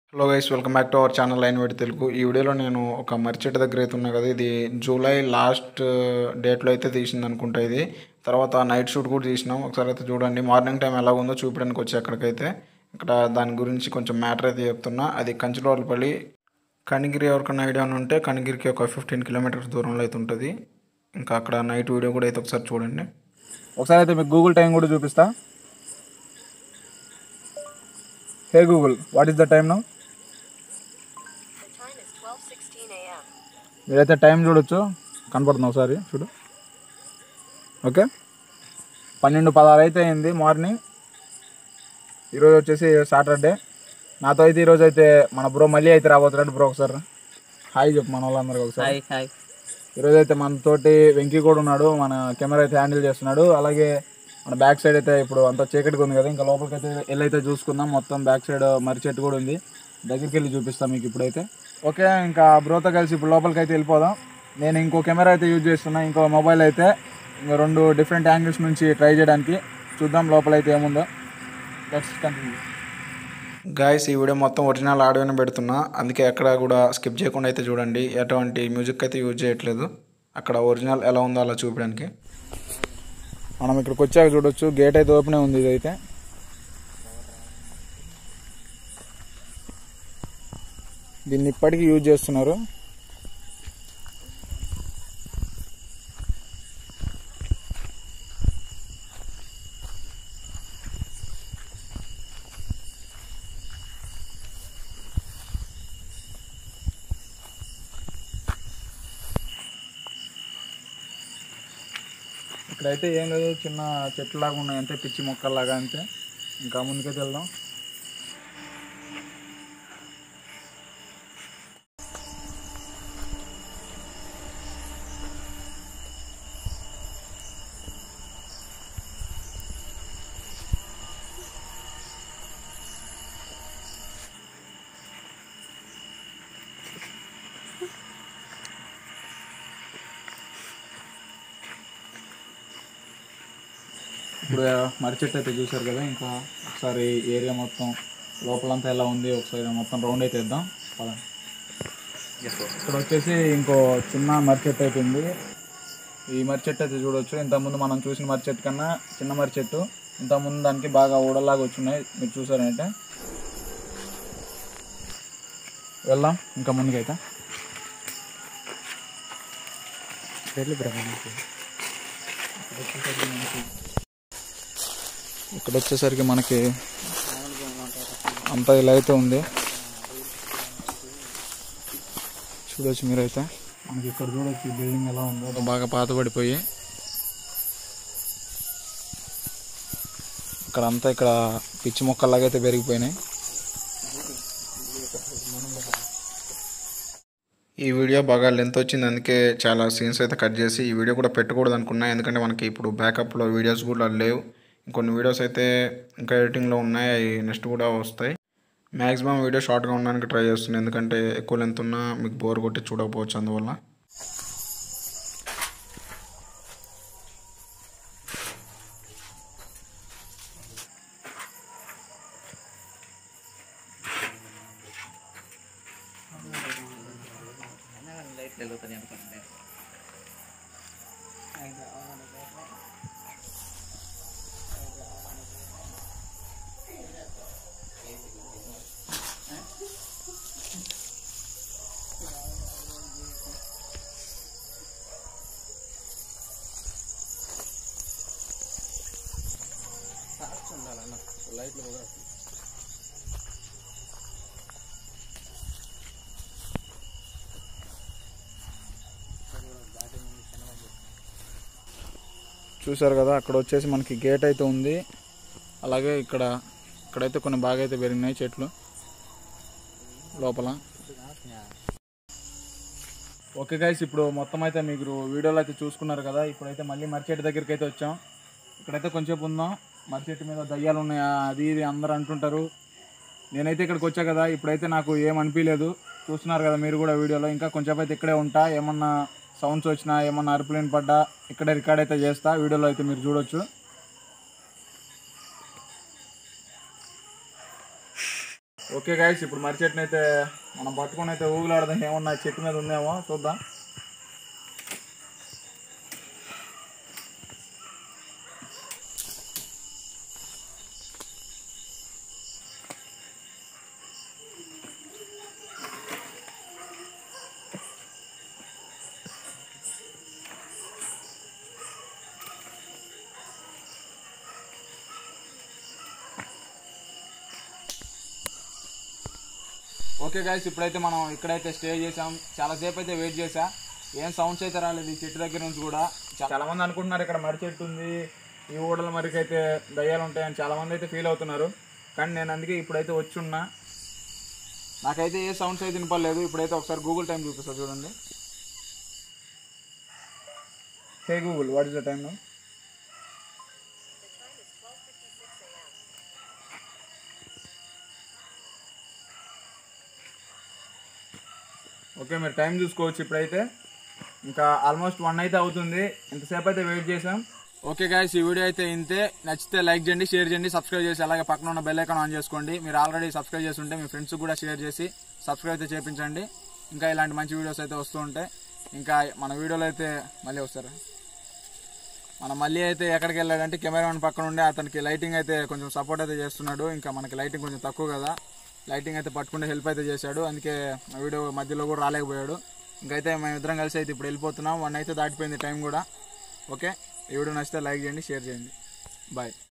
Hello guys welcome back to our channel లైన్ వెడి తెలుగు ఈ వీడియోలో నేను ఒక మర్చెట్ దగ్గర అయితే ఉన్నా కదా ఇది జూలై లాస్ట్ డేట్లో అయితే తీసింది అనుకుంటా ఇది తర్వాత నైట్ షూట్ కూడా తీసినాం ఒకసారి అయితే చూడండి మార్నింగ్ టైం ఎలా ఉందో చూపించడానికి వచ్చి అక్కడికైతే ఇక్కడ దాని గురించి కొంచెం మ్యాటర్ అయితే చెప్తున్నా అది కంచిలోపల్లి కనిగిరి ఎవరికైనా ఐడియా ఉంటే కనిగిరికి ఒక ఫిఫ్టీన్ కిలోమీటర్స్ దూరంలో అయితే ఉంటుంది ఇంకా అక్కడ నైట్ వీడియో కూడా అయితే ఒకసారి చూడండి ఒకసారి అయితే మీకు గూగుల్ టైం కూడా చూపిస్తా hey Google what is the time now Time is 12:16 a.m. మీరైతే టైం చూడొచ్చు కనపడుతుంది ఒకసారి చూడు ఓకే పన్నెండు పదహారు అయితే అయింది మార్నింగ్ ఈరోజు వచ్చేసి సాటర్డే నాతో అయితే ఈరోజు అయితే మన బ్రో మళ్ళీ అయితే రాబోతున్నాడు బ్రో ఒకసారి హాయ్ చెప్పు మన వాళ్ళందరికీ ఒకసారి హాయ్ హాయ్ ఈరోజు అయితే మనతోటి వెంకీ కూడా ఉన్నాడు మన కెమెరా అయితే హ్యాండిల్ చేస్తున్నాడు అలాగే మన బ్యాక్ సైడ్ అయితే ఇప్పుడు అంతా చీకటిగా ఉంది కదా ఇంకా లోపలికి అయితే వెళ్ళి అయితే చూసుకుందాం మొత్తం బ్యాక్ సైడ్ మర్రి చెట్టు కూడా ఉంది దగ్గరికి వెళ్ళి చూపిస్తాం మీకు ఇప్పుడైతే ఓకే ఇంకా బ్రోతో కలిసి ఇప్పుడు లోపలికి అయితే వెళ్ళిపోదాం నేను ఇంకో కెమెరా అయితే యూజ్ చేస్తున్నా ఇంకో మొబైల్ అయితే ఇంకా రెండు డిఫరెంట్ యాంగిల్స్ నుంచి ట్రై చేయడానికి చూద్దాం లోపల అయితే ఏముందో లెట్స్ కంటిన్యూ గాయస్ ఈ వీడియో మొత్తం ఒరిజినల్ ఆడియోని పెడుతున్నా అందుకే ఎక్కడ కూడా స్కిప్ చేయకుండా అయితే చూడండి ఎటువంటి మ్యూజిక్ అయితే యూజ్ చేయట్లేదు అక్కడ ఒరిజినల్ ఎలా ఉందో అలా చూపించడానికి మనం ఇక్కడికి వచ్చాక చూడొచ్చు గేట్ అయితే ఓపెన్ ఉంది ఇదైతే దీన్ని ఇప్పటికీ యూజ్ చేస్తున్నారు ఇక్కడైతే ఏం లేదు చిన్న చెట్లాగా ఉన్నాయి అంతే పిచ్చి మొక్కల్లాగా అంతే ఇంకా ముందుకైతే వెళ్దాం ఇప్పుడు మర్రి చెట్టు అయితే చూసారు కదా ఇంకా ఒకసారి ఏరియా మొత్తం లోపలంతా ఎలా ఉంది ఒకసారి మొత్తం రౌండ్ అయితే ఇద్దాం పదండి ఇక్కడ వచ్చేసి ఇంకో చిన్న మర్రి చెట్టు అయితే ఉంది ఈ మర్రి చెట్టు అయితే చూడొచ్చు ఇంతకుముందు మనం చూసిన మర్రి చెట్టు కన్నా చిన్న మర్రి చెట్టు ఇంతకుముందు దానికి బాగా ఊడలాగా వచ్చున్నాయి మీరు చూసారంటే వెళ్దాం ఇంకా ముందుకైతే ఇక్కడ వచ్చేసరికి మనకి అంతా ఇలా అయితే ఉంది చూడొచ్చు మీరైతే మనకి ఇక్కడ చూడొచ్చు ఈ బిల్డింగ్ ఎలా ఉందో బాగా పాతబడిపోయి ఇక్కడ అంతా ఇక్కడ పిచ్చి మొక్కల్లాగా అయితే పెరిగిపోయినాయి ఈ వీడియో బాగా లెంత్ వచ్చింది అందుకే చాలా సీన్స్ అయితే కట్ చేసి ఈ వీడియో కూడా పెట్టకూడదు అనుకున్నా ఎందుకంటే మనకి ఇప్పుడు బ్యాకప్లో వీడియోస్ కూడా లేవు ఇంకొన్ని వీడియోస్ అయితే ఇంకా ఎడిటింగ్లో ఉన్నాయి అవి నెక్స్ట్ కూడా వస్తాయి మ్యాక్సిమం వీడియో షార్ట్గా ఉండడానికి ట్రై చేస్తున్నాను ఎందుకంటే ఎక్కువ లెంత్ ఉన్నా మీకు బోర్ కొట్టి చూడకపోవచ్చు అందువల్ల లైట్లు వెలుగుతాయి అనుకోండి చూసారు కదా అక్కడ వచ్చేసి మనకి గేట్ అయితే ఉంది అలాగే ఇక్కడ ఇక్కడైతే కొన్ని బాగా అయితే పెరిగినాయి చెట్లు లోపల ఓకే గైస్ ఇప్పుడు మొత్తం అయితే మీరు వీడియోలో అయితే చూసుకున్నారు కదా ఇప్పుడైతే మళ్ళీ మర్చెట్టు దగ్గరికి అయితే వచ్చాం ఇక్కడైతే కొంచెంసేపు ఉందాం మర్చెట్టు మీద దయ్యాలు ఉన్నాయా అది ఇది అందరూ అంటుంటారు నేనైతే ఇక్కడికి వచ్చా కదా ఇప్పుడైతే నాకు ఏం అనిపించలేదు చూస్తున్నారు కదా మీరు కూడా వీడియోలో ఇంకా కొంచెం అయితే ఇక్కడే ఉంటా ఏమన్నా సౌండ్స్ వచ్చినా ఏమన్నా అరుపులేని పడ్డా ఇక్కడే రికార్డ్ అయితే చేస్తా వీడియోలో అయితే మీరు చూడొచ్చు ఓకే గాయస్ ఇప్పుడు మర్రి చెట్టుని అయితే మనం పట్టుకొని అయితే ఊగులాడదాం ఏమన్నా చెట్టు మీద ఉందేమో చూద్దాం ఓకే గాయస్ ఇప్పుడైతే మనం ఇక్కడైతే స్టే చేసాం చాలాసేపు అయితే వెయిట్ చేసా ఏం సౌండ్స్ అయితే రాలేదు ఈ చెట్టు దగ్గర నుంచి కూడా చా- చాలా మంది అనుకుంటున్నారు ఇక్కడ మర్రి చెట్టు ఉంది ఈ ఊడల మరికి అయితే దయ్యాలు ఉంటాయని చాలా మంది అయితే ఫీల్ అవుతున్నారు కానీ నేను అందుకే ఇప్పుడైతే వచ్చి ఉన్నా నాకైతే ఏ సౌండ్స్ అయితే వినపడలేదు ఇప్పుడైతే ఒకసారి గూగుల్ టైం చూపిస్తా చూడండి hey Google what is the time now okay మీరు టైం చూసుకోవచ్చు ఇప్పుడైతే ఇంకా ఆల్మోస్ట్ వన్ అయితే అవుతుంది ఇంతసేపు అయితే వెయిట్ చేసాం ఓకే గాయస్ ఈ వీడియో అయితే ఇంతే నచ్చితే లైక్ చేయండి షేర్ చేయండి సబ్స్క్రైబ్ చేసి అలాగే పక్కన ఉన్న బెల్ ఐకాన్ ఆన్ చేసుకోండి మీరు ఆల్రెడీ సబ్స్క్రైబ్ చేసి ఉంటే మీ ఫ్రెండ్స్ కూడా షేర్ చేసి సబ్స్క్రైబ్ అయితే చేయించండి ఇంకా ఇలాంటి మంచి వీడియోస్ అయితే వస్తూ ఉంటాయి ఇంకా మన వీడియోలో అయితే మళ్ళీ వస్తారా మనం మళ్ళీ అయితే ఎక్కడికి వెళ్ళాడంటే కెమెరామెన్ పక్కన ఉండే అతనికి లైటింగ్ అయితే కొంచెం సపోర్ట్ అయితే చేస్తున్నాడు ఇంకా మనకి లైటింగ్ కొంచెం తక్కువ కదా లైటింగ్ అయితే పట్టుకుంటే హెల్ప్ అయితే చేశాడు అందుకే ఆ వీడియో మధ్యలో కూడా రాలేకపోయాడు ఇంకైతే మేము ఇద్దరం కలిసి అయితే ఇప్పుడు వెళ్ళిపోతున్నాం వన్ అయితే దాటిపోయింది టైం కూడా ఓకే ఈ వీడియో నచ్చితే లైక్ చేయండి షేర్ చేయండి బాయ్